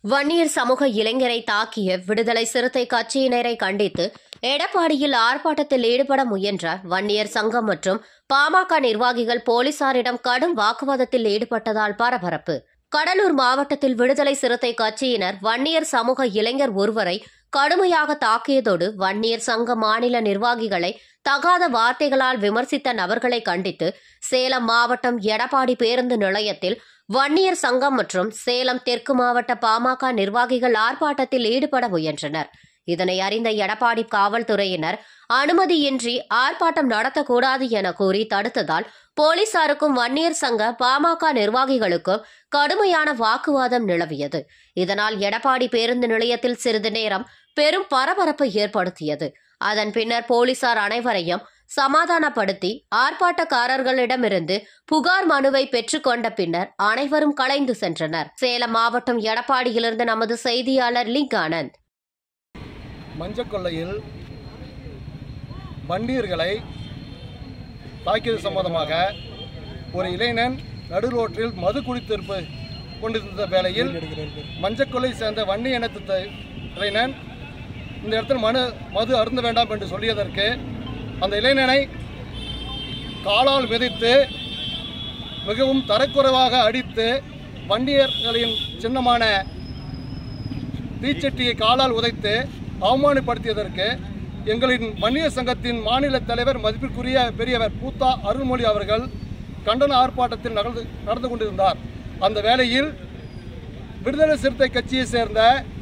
வன்னியர் சமூக இளைஞரை தாக்கிய விடுதலை சிறுத்தை கட்சியினரை கண்டித்து எடப்பாடியில் ஆர்ப்பாட்டத்தில் ஈடுபட முயன்ற வன்னியர் சங்கம் மற்றும் பாமக நிர்வாகிகள் போலீசாரிடம் கடும் வாக்குவாதத்தில் ஈடுபட்டதால் பரபரப்பு கடலூர் மாவட்டத்தில் விடுதலை சிறுத்தை கட்சியினர் வன்னியர் சமூக இளைஞர் ஒருவரை கடுமையாக தாக்கியதோடு வன்னியர் சங்க மாநில நிர்வாகிகளை தகாத வார்த்தைகளால் விமர்சித்த நபர்களை கண்டித்து சேலம் மாவட்டம் எடப்பாடி பேருந்து நிலையத்தில் வன்னியர் சங்கம் மற்றும் சேலம் தெற்கு மாவட்ட பாமக நிர்வாகிகள் ஆர்ப்பாட்டத்தில் ஈடுபட முயன்றனர் இதனை அறிந்த எடப்பாடி காவல்துறையினர் அனுமதியின்றி ஆர்ப்பாட்டம் நடத்தக்கூடாது என கூறி தடுத்ததால் போலீசாருக்கும் வன்னியர் சங்க பாமக நிர்வாகிகளுக்கும் கடுமையான வாக்குவாதம் நிலவியது இதனால் எடப்பாடி பேருந்து நிலையத்தில் சிறிது நேரம் பெரும் பரபரப்பை ஏற்படுத்தியது அதன் பின்னர் போலீசார் அனைவரையும் சமாதானப்படுத்தி ஆர்ப்பாட்டக்காரர்களிடமிருந்து புகார் மனுவை பெற்றுக்கொண்ட பின்னர் அனைவரும் கலைந்து சென்றனர் சேலம் மாவட்டம் எடப்பாடியிலிருந்து நமது செய்தியாளர் லிங்க் ஆனந்த் மஞ்சக்கொள்ளையில் வண்டியர்களை தாக்கியது சம்பந்தமாக ஒரு இளைஞன் நடுரோட்டில் மது குடித்திருப்பு கொண்டிருந்த வேளையில் மஞ்சக்கொள்ளை சேர்ந்த வன்னி இனத்து த- இளைஞன் இந்த இடத்தில் மனு மது அருந்த வேண்டாம் என்று சொல்லியதற்கு அந்த இளைஞனை காலால் மிதித்து மிகவும் தரக்குறைவாக அடித்து வண்டியர்களின் சின்னமான தீச்சட்டியை காலால் உதைத்து அவமானப்படுத்தியதற்கு எங்களின் வன்னியர் சங்கத்தின் மாநில தலைவர் மதிப்பிற்குரிய பெரியவர் பூத்தா அருள்மொழி அவர்கள் கண்டன ஆர்ப்பாட்டத்தில் நடந்து நடந்து கொண்டிருந்தார் அந்த வேளையில் விடுதலை சிறுத்தை கட்சியை சேர்ந்த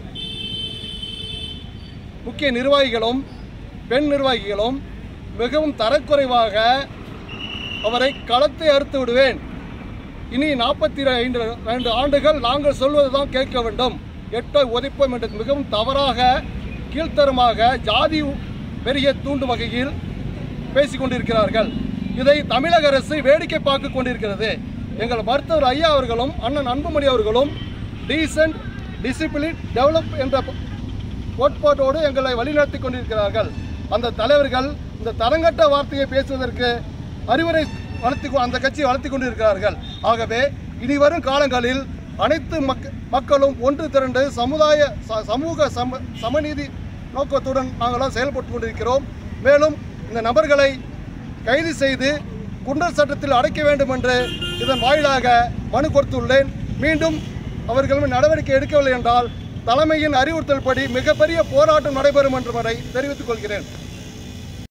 முக்கிய நிர்வாகிகளும் பெண் நிர்வாகிகளும் மிகவும் தரக்குறைவாக அவரை களத்தை அறுத்து விடுவேன் இனி நாற்பத்தி ஐந்து ரெண்டு ஆண்டுகள் நாங்கள் சொல்வதுதான் கேட்க வேண்டும் எட்டை உதைப்போம் என்று மிகவும் தவறாக கீழ்த்தரமாக ஜாதி பெரிய தூண்டும் வகையில் பேசிக் கொண்டிருக்கிறார்கள் இதை தமிழக அரசு வேடிக்கை பார்த்து கொண்டிருக்கிறது எங்கள் மருத்துவர் ஐயா அவர்களும் அண்ணன் அன்புமணி அவர்களும் டீசன்ட் டிசிப்ளின் டெவலப் என்ற கோட்பாட்டோடு எங்களை வழிநடத்தி கொண்டிருக்கிறார்கள் அந்த தலைவர்கள் இந்த தரங்கட்ட வார்த்தையை பேசுவதற்கு அறிவுரை வளர்த்தி கொ- அந்த கட்சியை வளர்த்தி கொண்டிருக்கிறார்கள் ஆகவே இனிவரும் காலங்களில் அனைத்து மக் மக்களும் ஒன்று திரண்டு சமுதாய ச- சமூக சம சமநீதி நோக்கத்துடன் நாங்களாம் செயல்பட்டு கொண்டிருக்கிறோம் மேலும் இந்த நபர்களை கைது செய்து குண்டர் சட்டத்தில் அடைக்க வேண்டும் என்று இதன் வாயிலாக மனு கொடுத்துள்ளேன் மீண்டும் அவர்கள் மீது நடவடிக்கை எடுக்கவில்லை என்றால் தலைமையின் அறிவுறுத்தல்படி மிகப்பெரிய போராட்டம் நடைபெறும் என்று வரை தெரிவித்துக் கொள்கிறேன்